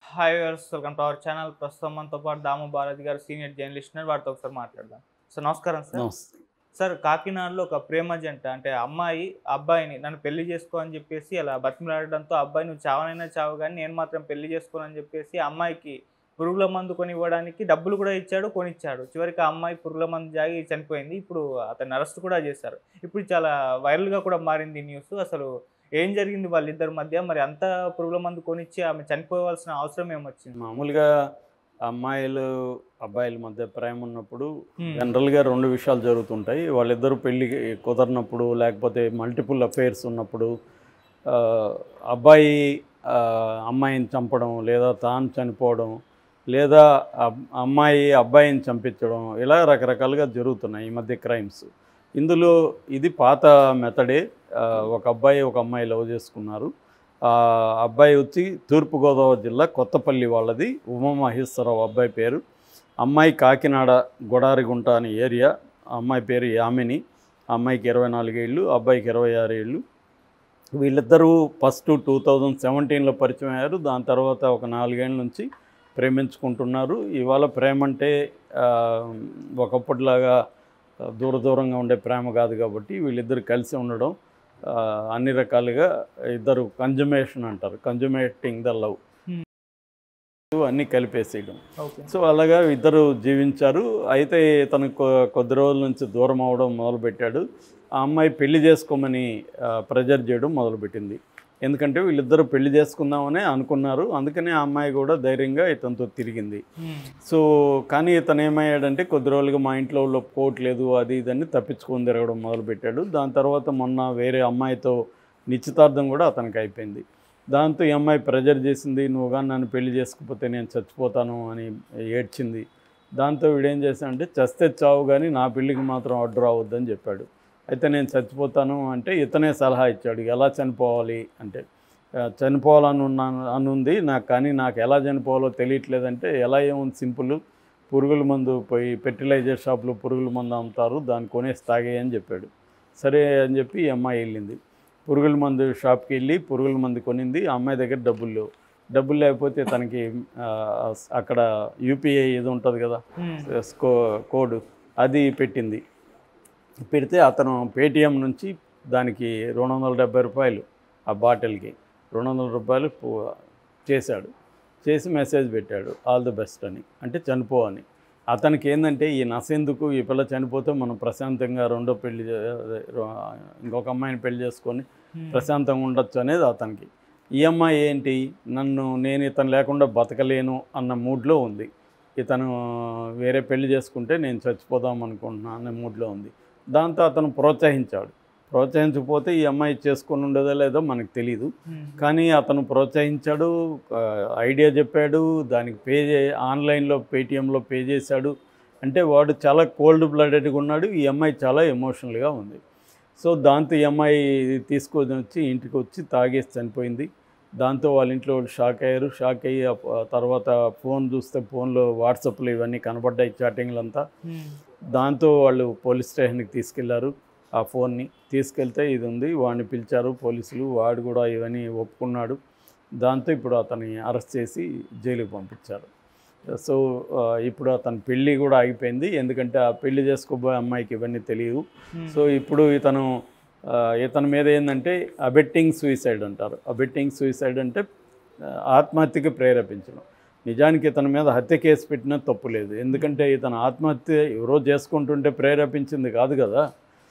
Hi viewers welcome to our channel ప్రస్తుతం మనతో పాటు దాము భారతి గారు సీనియర్ జర్నలిస్ట్ ఉన్నారు వారితో ఒకసారి మాట్లాడదాం సార్ నమస్కారం సార్ నమస్తే సార్ కాకినాడలో ఒక ప్రేమ జంట అంటే అమ్మాయి అబ్బాయిని నన్ను పెళ్లి చేసుకో అని చెప్పేసి అలా బతిమలాడడంతో అబ్బాయి నువ్వు చావనైనా చావు కానీ నేను మాత్రం పెళ్లి చేసుకోనని చెప్పేసి అమ్మాయికి పురుగుల మందు కొని ఇవ్వడానికి డబ్బులు కూడా ఇచ్చాడు కొనిచ్చాడు చివరికి ఆ అమ్మాయి పురుగుల మందు జాగి చనిపోయింది ఇప్పుడు అతన్ని అరెస్ట్ కూడా చేశారు ఇప్పుడు చాలా వైరల్గా కూడా మారింది న్యూస్ అసలు ఏం జరిగింది వాళ్ళిద్దరి మధ్య మరి అంత పురుగుల మందు కొనిచ్చి ఆమె చనిపోవాల్సిన అవసరం ఏమొచ్చింది మామూలుగా అమ్మాయిలు అబ్బాయిల మధ్య ప్రేమ ఉన్నప్పుడు Hmm. జనరల్గా రెండు విషయాలు జరుగుతుంటాయి వాళ్ళిద్దరూ పెళ్లి కుదరినప్పుడు లేకపోతే మల్టిపుల్ అఫైర్స్ ఉన్నప్పుడు ఆ, అబ్బాయి ఆ, అమ్మాయిని చంపడం లేదా తాను చనిపోవడం లేదా అబ్- అమ్మాయి అబ్బాయిని చంపించడం ఇలా రకరకాలుగా జరుగుతున్నాయి ఈ మధ్య క్రైమ్స్ ఇందులో ఇది పాత మెథడే ఆ, ఒక అబ్బాయి ఒక అమ్మాయి లవ్ చేసుకున్నారు ఆ అబ్బాయి వచ్చి తూర్పుగోదావరి జిల్లా కొత్తపల్లి వాళ్ళది ఉమామహేశ్వరరావు అబ్బాయి పేరు అమ్మాయి కాకినాడ గొడారిగుంట అనే ఏరియా అమ్మాయి పేరు యామిని అమ్మాయికి ఇరవై నాలుగేళ్ళు అబ్బాయికి ఇరవై ఆరు ఏళ్ళు వీళ్ళిద్దరూ ఫస్ట్ టూ థౌజండ్ సెవెంటీన్లో పరిచయం అయ్యారు దాని తర్వాత ఒక నాలుగేళ్ళ నుంచి ప్రేమించుకుంటున్నారు ఇవాళ ప్రేమ అంటే ఆ, ఒకప్పటిలాగా దూర దూరంగా ఉండే ప్రేమ కాదు కాబట్టి వీళ్ళిద్దరు కలిసి ఉండడం ఆ, అన్ని రకాలుగా ఇద్దరు కంజుమేషన్ అంటారు కంజుమేటింగ్ ద లవ్ Hmm. అన్నీ కలిపేసేయడం ఓకే సో అలాగా ఇద్దరు జీవించారు అయితే తను కొ- కొద్ది రోజుల నుంచి దూరం అవడం మొదలుపెట్టాడు ఆ అమ్మాయి పెళ్లి చేసుకోమని ప్రెజర్ చేయడం మొదలుపెట్టింది ఎందుకంటే వీళ్ళిద్దరూ పెళ్లి చేసుకుందామని అనుకున్నారు అందుకనే ఆ అమ్మాయి కూడా ధైర్యంగా ఇతనితో తిరిగింది సో కానీ ఇతను ఏమయ్యాడంటే కొద్ది రోజులుగా మా ఇంట్లో వాళ్ళు ఒప్పుకోవట్లేదు అది ఇదని తప్పించుకొని తిరగడం మొదలుపెట్టాడు దాని తర్వాత మొన్న వేరే అమ్మాయితో నిశ్చితార్థం కూడా అతనికి అయిపోయింది దాంతో ఈ అమ్మాయి ప్రెజర్ చేసింది నువ్వు కానీ నన్ను పెళ్లి చేసుకుపోతే నేను చచ్చిపోతాను అని ఏడ్చింది దాంతో వీడేం చేశాడంటే చస్తే చావు కానీ నా పెళ్ళికి మాత్రం అడ్డు రావద్దని చెప్పాడు అయితే నేను చచ్చిపోతాను అంటే ఇతనే సలహా ఇచ్చాడు ఎలా చనిపోవాలి అంటే ఆ, చనిపోవాలని ఉన్నాను అనుంది నాకు కానీ నాకు ఎలా చనిపోవాలో తెలియట్లేదంటే ఎలా ఏముంది సింపుల్ పురుగుల మందు పోయి ఫెర్టిలైజర్ షాప్లో పురుగుల మందు అమ్ముతారు దాన్ని కొనేసి తాగేయి అని చెప్పాడు సరే అని చెప్పి ఈ అమ్మాయి వెళ్ళింది పురుగుల మందు షాప్కి వెళ్ళి పురుగుల మందు కొనింది ఆ అమ్మాయి దగ్గర డబ్బులు లేవు డబ్బులు లేకపోతే తనకి ఆ, అక్కడ యూపీఐ ఇది ఉంటుంది కదా స్కో కోడ్ అది పెట్టింది పెడితే అతను పేటిఎం నుంచి దానికి రెండు వందల డెబ్బై రూపాయలు ఆ బాటిల్కి రెండు వందల రూపాయలు పు- చేశాడు చేసి మెసేజ్ పెట్టాడు ఆల్ ది బెస్ట్ అని అంటే చనిపో అని అతనికి ఏంటంటే ఈ నసెందుకు ఈ పిల్ల చనిపోతే మనం ప్రశాంతంగా రెండో పెళ్లి చే- అదే, రో- ఇంకొక అమ్మాయిని పెళ్లి చేసుకొని ప్రశాంతంగా ఉండొచ్చు అనేది అతనికి ఈ అమ్మాయి ఏంటి నన్ను నేను ఇతను లేకుండా బతకలేను అన్న మూడ్లో ఉంది ఇతను వేరే పెళ్లి చేసుకుంటే నేను చచ్చిపోదాం అనుకుంటున్నా అనే మూడ్లో ఉంది దాంతో అతను ప్రోత్సహించాడు ప్రోత్సహించకపోతే ఈ అమ్మాయి చేసుకొని ఉండేదో లేదో మనకు తెలియదు కానీ అతను ప్రోత్సహించాడు ఆ, ఐడియా చెప్పాడు దానికి పే చే ఆన్లైన్లో పేటిఎంలో పే చేశాడు అంటే వాడు చాలా కోల్డ్ బ్లడెడ్గా ఉన్నాడు ఈ అమ్మాయి చాలా ఎమోషనల్గా ఉంది సో దాంతో ఈ అమ్మాయి తీసుకొని వచ్చి ఇంటికి వచ్చి తాగేసి చనిపోయింది దాంతో వాళ్ళ ఇంట్లో వాళ్ళు షాక్ అయ్యారు షాక్ అయ్యి ఆ ప- తర్వాత ఫోన్ చూస్తే ఫోన్లో వాట్సాప్లో ఇవన్నీ కనబడ్డాయి చాటింగ్లు అంతా దాంతో వాళ్ళు పోలీస్ స్టేషన్కి తీసుకెళ్లారు ఆ ఫోన్ని తీసుకెళ్తే ఇది ఉంది వాడిని పిలిచారు పోలీసులు వాడు కూడా ఇవన్నీ ఒప్పుకున్నాడు దాంతో ఇప్పుడు అతన్ని అరెస్ట్ చేసి జైలుకి పంపించారు సో ఆ, ఇప్పుడు అతని పెళ్ళి కూడా ఆగిపోయింది ఎందుకంటే ఆ పెళ్లి చేసుకోబోయే అమ్మాయికి ఇవన్నీ తెలియవు సో ఇప్పుడు ఇతను ఆ, ఇతని మీద ఏంటంటే అబెట్టింగ్ సూసైడ్ అంటారు అబెట్టింగ్ సూసైడ్ అంటే ఆ, ఆత్మహత్యకి ప్రేరేపించడం నిజానికి ఇతని మీద హత్య కేసు పెట్టినా తప్పు లేదు ఎందుకంటే ఇతను ఆత్మహత్య ఎవరో చేసుకుంటుంటే ప్రేరేపించింది కాదు కదా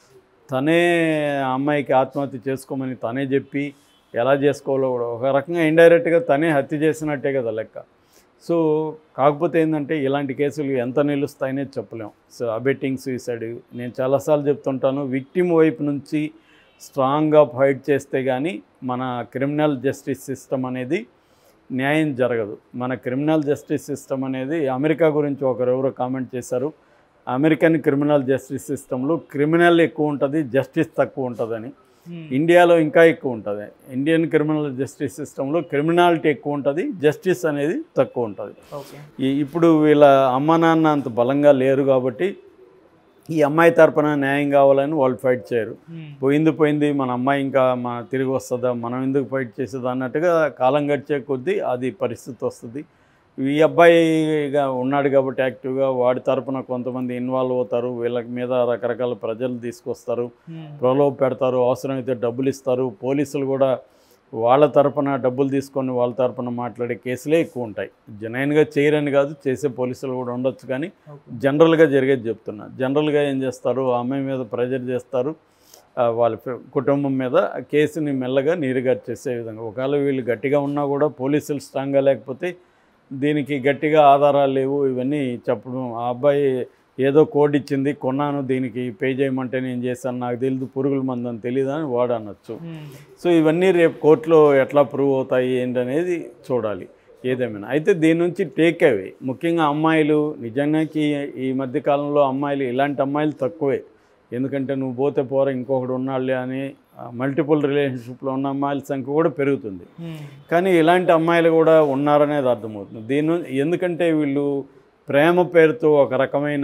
తనే ఆ అమ్మాయికి ఆత్మహత్య చేసుకోమని తనే చెప్పి ఎలా చేసుకోవాలో కూడా ఒక రకంగా ఇండైరెక్ట్గా తనే హత్య చేసినట్టే కదా లెక్క సో కాకపోతే ఏంటంటే ఇలాంటి కేసులు ఎంత నిలుస్తాయనే చెప్పలేం సో అబెట్టింగ్ సూసైడ్ నేను చాలాసార్లు చెప్తుంటాను విక్టిమ్ వైపు నుంచి స్ట్రాంగ్గా ఫైట్ చేస్తే కానీ మన క్రిమినల్ జస్టిస్ సిస్టమ్ అనేది న్యాయం జరగదు మన క్రిమినల్ జస్టిస్ సిస్టమ్ అనేది అమెరికా గురించి ఒకరు ఎవరో కామెంట్ చేశారు అమెరికన్ క్రిమినల్ జస్టిస్ సిస్టంలో క్రిమినల్ ఎక్కువ ఉంటుంది జస్టిస్ తక్కువ ఉంటుందని ఇండియాలో ఇంకా ఎక్కువ ఉంటుంది ఇండియన్ క్రిమినల్ జస్టిస్ సిస్టంలో క్రిమినాలిటీ ఎక్కువ ఉంటుంది జస్టిస్ అనేది తక్కువ ఉంటుంది ఓకే ఈ ఇప్పుడు వీళ్ళ అమ్మ నాన్న అంత బలంగా లేరు కాబట్టి ఈ అమ్మాయి తరపున న్యాయం కావాలని వాళ్ళు ఫైట్ చేయరు ఉమ్, పోయింది పోయింది మన అమ్మాయి ఇంకా మన తిరిగి వస్తుందా మనం ఎందుకు ఫైట్ చేసేది అన్నట్టుగా కాలం గడిచే కొద్దీ అది పరిస్థితి వస్తుంది ఈ అబ్బాయిగా ఉన్నాడు కాబట్టి యాక్టివ్గా వాడి తరపున కొంతమంది ఇన్వాల్వ్ అవుతారు వీళ్ళ మీద రకరకాల ప్రజలు తీసుకొస్తారు ఉమ్, ప్రలోభ పెడతారు అవసరమైతే డబ్బులు ఇస్తారు పోలీసులు కూడా వాళ్ళ తరపున డబ్బులు తీసుకొని వాళ్ళ తరపున మాట్లాడే కేసులే ఎక్కువ ఉంటాయి జనైన్గా చేయరని కాదు చేసే పోలీసులు కూడా ఉండొచ్చు కానీ ఓకే. జనరల్గా జరిగేది చెప్తున్నా జనరల్గా ఏం చేస్తారు ఆ అమ్మాయి మీద ప్రెజర్ చేస్తారు ఆ, వాళ్ళ ఫె- కుటుంబం మీద ఆ కేసుని మెల్లగా నీరుగారు చేసే విధంగా ఒకవేళ వీళ్ళు గట్టిగా ఉన్నా కూడా పోలీసులు స్ట్రాంగ్గా లేకపోతే దీనికి గట్టిగా ఆధారాలు లేవు ఇవన్నీ చెప్పడం ఆ అబ్బాయి ఏదో కోడ్ ఇచ్చింది కొన్నాను దీనికి పే చేయమంటే నేను చేశాను నాకు తెలియదు పురుగుల మందు అని తెలియదు అని వాడు అనొచ్చు ఉమ్, సో ఇవన్నీ రేపు కోర్టులో ఎట్లా ప్రూవ్ అవుతాయి ఏంటనేది చూడాలి ఏదేమైనా అయితే దీని నుంచి టేక్ అవే ముఖ్యంగా అమ్మాయిలు నిజానికి ఈ మధ్య కాలంలో అమ్మాయిలు ఇలాంటి అమ్మాయిలు తక్కువే ఎందుకంటే నువ్వు పోతే పోరా ఇంకొకడు ఉన్నాళ్ళే అని మల్టిపుల్ రిలేషన్షిప్లో ఉన్న అమ్మాయిల సంఖ్య కూడా పెరుగుతుంది ఉమ్, కానీ ఇలాంటి అమ్మాయిలు కూడా ఉన్నారనేది అర్థమవుతుంది దీని నుంచి- ఎందుకంటే వీళ్ళు ప్రేమ పేరుతో ఒక రకమైన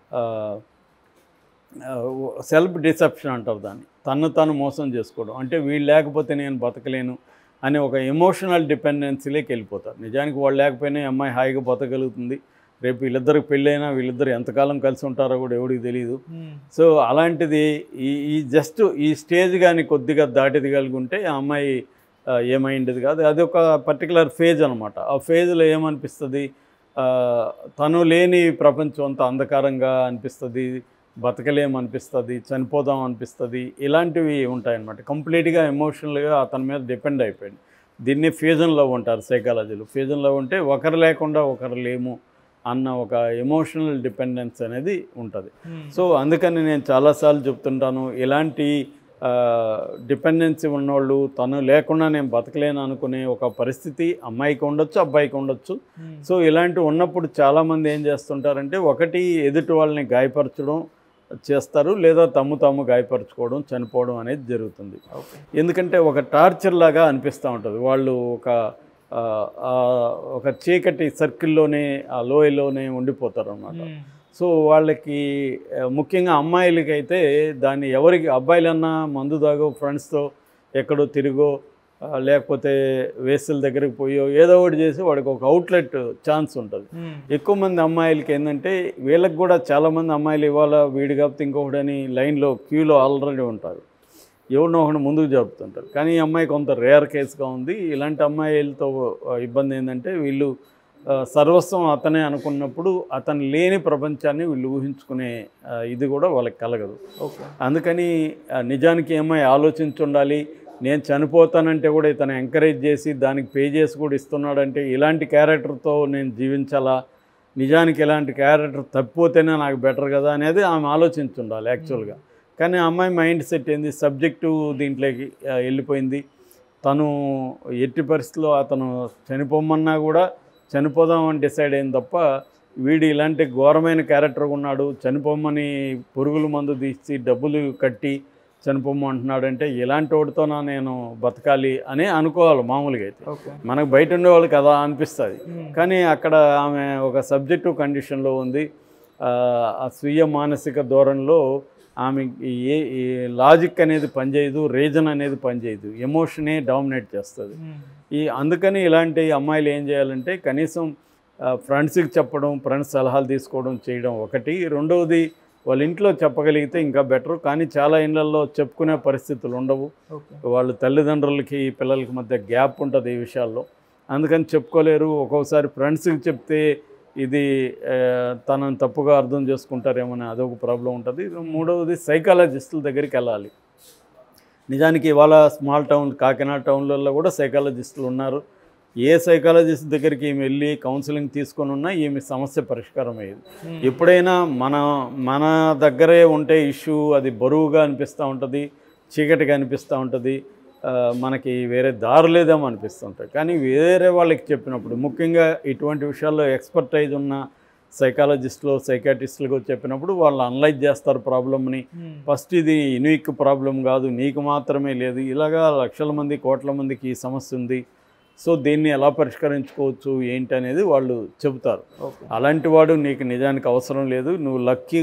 సెల్ఫ్ డిసెప్షన్ అంటారు దాన్ని తను తను మోసం చేసుకోవడం అంటే వీళ్ళు లేకపోతే నేను బతకలేను అనే ఒక ఎమోషనల్ డిపెండెన్సీలోకి వెళ్ళిపోతారు నిజానికి వాళ్ళు లేకపోయినా ఈ అమ్మాయి హాయిగా బతకగలుగుతుంది రేపు వీళ్ళిద్దరికి పెళ్ళైనా వీళ్ళిద్దరు ఎంతకాలం కలిసి ఉంటారో కూడా ఎవరికి తెలియదు ఉమ్, సో అలాంటిది ఈ ఈ జస్ట్ ఈ స్టేజ్ కానీ కొద్దిగా దాటిది కలిగి ఉంటే ఆ అమ్మాయి ఆ, ఏమైండేది కాదు అది ఒక పర్టికులర్ ఫేజ్ అనమాట ఆ ఫేజ్లో ఏమనిపిస్తుంది ఆ, తను లేని ప్రపంచం అంతా అంధకారంగా అనిపిస్తుంది బతకలేమనిపిస్తుంది చనిపోదాం అనిపిస్తుంది ఇలాంటివి ఉంటాయన్నమాట కంప్లీట్గా ఎమోషనల్గా అతని మీద డిపెండ్ అయిపోయింది దీన్ని ఫ్యూజన్ లవ్ అంటారు సైకాలజీలో ఫ్యూజన్ లవ్ అంటే ఒకరు లేకుండా ఒకరు లేము అన్న ఒక ఎమోషనల్ డిపెండెన్స్ అనేది ఉంటుంది ఉమ్, సో అందుకని నేను చాలాసార్లు చెప్తుంటాను ఇలాంటి డిపెండెన్సీ ఉన్నోళ్ళు తను లేకుండా నేను బతకలేను అనుకునే ఒక పరిస్థితి అమ్మాయికి ఉండొచ్చు అబ్బాయికి ఉండొచ్చు ఉమ్, సో ఇలాంటి ఉన్నప్పుడు చాలామంది ఏం చేస్తుంటారంటే ఒకటి ఎదుటి వాళ్ళని గాయపరచడం చేస్తారు లేదా తమ్ము తాము గాయపరచుకోవడం చనిపోవడం అనేది జరుగుతుంది ఓకే. ఎందుకంటే ఒక టార్చర్ లాగా అనిపిస్తూ ఉంటుంది వాళ్ళు ఒక ఆ, ఆ, ఒక చీకటి సర్కిల్లోనే ఆ లోయలోనే ఉండిపోతారు అన్నమాట ఉమ్, సో వాళ్ళకి ఆ, ముఖ్యంగా అమ్మాయిలకి అయితే దాన్ని ఎవరికి అబ్బాయిలన్నా మందు దాగో ఫ్రెండ్స్తో ఎక్కడో తిరిగో ఆ, లేకపోతే వేసుల దగ్గరికి పోయో ఏదో ఒకటి చేసి వాడికి ఒక అవుట్లెట్ ఛాన్స్ ఉంటుంది ఉమ్, ఎక్కువ మంది అమ్మాయిలకి ఏంటంటే వీళ్ళకి కూడా చాలామంది అమ్మాయిలు ఇవాళ వీడి కాకపోతే ఇంకొకడని లైన్లో క్యూలో ఆల్రెడీ ఉంటారు ఎవరినో ఒకటి ముందుకు జరుపుతుంటారు కానీ ఈ అమ్మాయి కొంత రేర్ కేసుగా ఉంది ఇలాంటి అమ్మాయిలతో ఆ, ఇబ్బంది ఏంటంటే వీళ్ళు ఆ, సర్వస్వం అతనే అనుకున్నప్పుడు అతను లేని ప్రపంచాన్ని వీళ్ళు ఊహించుకునే ఆ, ఇది కూడా వాళ్ళకి కలగదు ఓకే అందుకని ఆ, నిజానికి ఏమై ఆలోచించి ఉండాలి నేను చనిపోతానంటే కూడా ఇతను ఎంకరేజ్ చేసి దానికి పే చేసి కూడా ఇస్తున్నాడంటే ఇలాంటి క్యారెక్టర్తో నేను జీవించాలా నిజానికి ఇలాంటి క్యారెక్టర్ తప్పిపోతేనే నాకు బెటర్ కదా అనేది ఆమె ఆలోచించి ఉండాలి యాక్చువల్గా కానీ ఆ అమ్మాయి మైండ్ సెట్ ఏంది సబ్జెక్టు దీంట్లోకి ఆ, వెళ్ళిపోయింది తను ఎట్టి పరిస్థితిలో అతను చనిపోమన్నా కూడా చనిపోదామని డిసైడ్ అయింది తప్ప వీడు ఇలాంటి ఘోరమైన క్యారెక్టర్ ఉన్నాడు చనిపోమని పురుగుల మందు తీసి డబ్బులు కట్టి చనిపోమంటున్నాడంటే ఇలాంటి వాడితోనా నేను బతకాలి అని అనుకోవాలి మామూలుగా అయితే ఓకే మనకు బయట ఉండేవాళ్ళు కదా అనిపిస్తుంది ఉమ్, కానీ అక్కడ ఆమె ఒక సబ్జెక్టివ్ కండిషన్లో ఉంది ఆ, ఆ స్వీయ మానసిక ధోరణిలో ఆమె ఏ ఈ లాజిక్ అనేది పనిచేయదు రీజన్ అనేది పనిచేయదు ఎమోషనే డామినేట్ చేస్తుంది ఉమ్, ఈ అందుకని ఇలాంటి అమ్మాయిలు ఏం చేయాలంటే కనీసం ఫ్రెండ్స్కి చెప్పడం ఫ్రెండ్స్ సలహాలు తీసుకోవడం చేయడం ఒకటి రెండవది వాళ్ళ ఇంట్లో చెప్పగలిగితే ఇంకా బెటర్ కానీ చాలా ఇళ్ళల్లో చెప్పుకునే పరిస్థితులు ఉండవు ఓకే వాళ్ళ తల్లిదండ్రులకి పిల్లలకి మధ్య గ్యాప్ ఉంటుంది ఈ విషయాల్లో అందుకని చెప్పుకోలేరు ఒక్కొక్కసారి ఫ్రెండ్స్కి చెప్తే ఇది ఆ, తనని తప్పుగా అర్థం చేసుకుంటారేమో అదొక ప్రాబ్లం ఉంటుంది మూడవది సైకాలజిస్టుల దగ్గరికి వెళ్ళాలి నిజానికి ఇవాళ స్మాల్ టౌన్ కాకినాడ టౌన్లలో కూడా సైకాలజిస్టులు ఉన్నారు ఏ సైకాలజిస్ట్ దగ్గరికి ఈమె వెళ్ళి కౌన్సిలింగ్ తీసుకొని ఉన్నా ఈమె సమస్య పరిష్కారం అయ్యేది ఉమ్, ఎప్పుడైనా మన మన దగ్గరే ఉంటే ఇష్యూ అది బరువుగా అనిపిస్తూ ఉంటుంది చీకటిగా అనిపిస్తూ ఉంటుంది ఆ, మనకి వేరే దారి లేదేమో అనిపిస్తుంటాయి కానీ వేరే వాళ్ళకి చెప్పినప్పుడు ముఖ్యంగా ఇటువంటి విషయాల్లో ఎక్స్పర్టైజ్ ఉన్న సైకాలజిస్టులు సైకాటిస్టులకు చెప్పినప్పుడు వాళ్ళు అనలైజ్ చేస్తారు ప్రాబ్లమ్ని ఉమ్, ఫస్ట్ ఇది యునిక్ ప్రాబ్లం కాదు నీకు మాత్రమే లేదు ఇలాగా లక్షల మంది కోట్ల మందికి ఈ సమస్య ఉంది సో దీన్ని ఎలా పరిష్కరించుకోవచ్చు ఏంటి అనేది వాళ్ళు చెబుతారు ఓకే అలాంటి వాడు నీకు నిజానికి అవసరం లేదు నువ్వు లక్కీ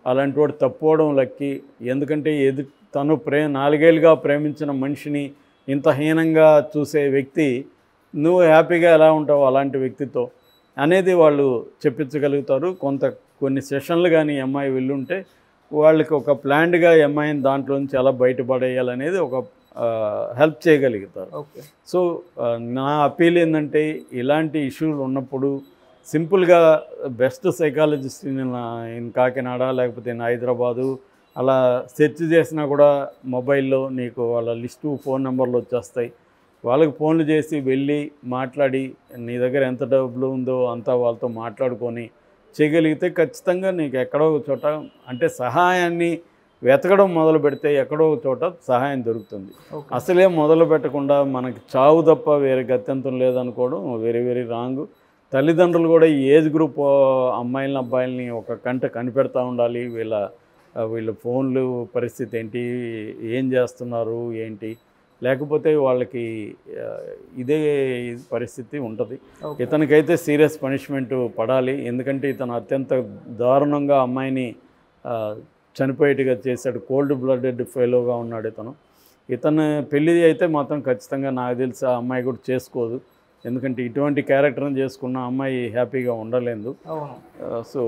అలాంటి వాడు తప్పుకోవడం లక్కి ఎందుకంటే ఎదు తను ప్రే నాలుగేళ్ళుగా ప్రేమించిన మనిషిని ఇంత హీనంగా చూసే వ్యక్తి నువ్వు హ్యాపీగా ఎలా ఉంటావు అలాంటి వ్యక్తితో అనేది వాళ్ళు చెప్పించగలుగుతారు కొంత కొన్ని సెషన్లు కానీ ఈ అమ్మాయి వెళ్ళుంటే వాళ్ళకి ఒక ప్లాన్డ్గా ఈ అమ్మాయిని దాంట్లో నుంచి ఎలా బయటపడేయాలనేది ఒక హెల్ప్ చేయగలుగుతారు ఓకే సో ఆ, నా అపీల్ ఏంటంటే ఇలాంటి ఇష్యూలు ఉన్నప్పుడు సింపుల్గా best psychologist in in Kakinada లేకపోతే ఇన్ హైదరాబాదు అలా సెర్చ్ చేసినా కూడా మొబైల్లో నీకు వాళ్ళ లిస్టు ఫోన్ నెంబర్లు వచ్చేస్తాయి వాళ్ళకి ఫోన్లు చేసి వెళ్ళి మాట్లాడి నీ దగ్గర ఎంత డబ్బులు ఉందో అంతా వాళ్ళతో మాట్లాడుకొని చేయగలిగితే ఖచ్చితంగా నీకు ఎక్కడో ఒక చోట అంటే సహాయాన్ని వెతకడం మొదలు పెడితే ఎక్కడో ఒక చోట సహాయం దొరుకుతుంది ఓకే అసలే మొదలు పెట్టకుండా మనకి చావు తప్ప వేరే గత్యంతరం లేదనుకోవడం వెరీ వెరీ రాంగ్ తల్లిదండ్రులు కూడా ఈ ఏజ్ గ్రూప్ అమ్మాయిలని అబ్బాయిలని ఒక కంట కనిపెడతా ఉండాలి వీళ్ళ ఆ, వీళ్ళ ఫోన్లు పరిస్థితి ఏంటి ఏం చేస్తున్నారు ఏంటి లేకపోతే వాళ్ళకి ఆ, ఇదే పరిస్థితి ఉంటుంది ఓకే ఇతనికైతే సీరియస్ పనిష్మెంట్ పడాలి ఎందుకంటే ఇతను అత్యంత దారుణంగా అమ్మాయిని ఆ, చనిపోయేట్టుగా చేశాడు కోల్డ్ బ్లడెడ్ ఫెలోగా ఉన్నాడు ఇతను ఇతను పెళ్ళి అయితే మాత్రం ఖచ్చితంగా నాకు తెలిసి ఆ అమ్మాయి కూడా చేసుకోదు ఎందుకంటే ఇటువంటి క్యారెక్టర్ని చేసుకున్న అమ్మాయి హ్యాపీగా ఉండలేదు అవును సో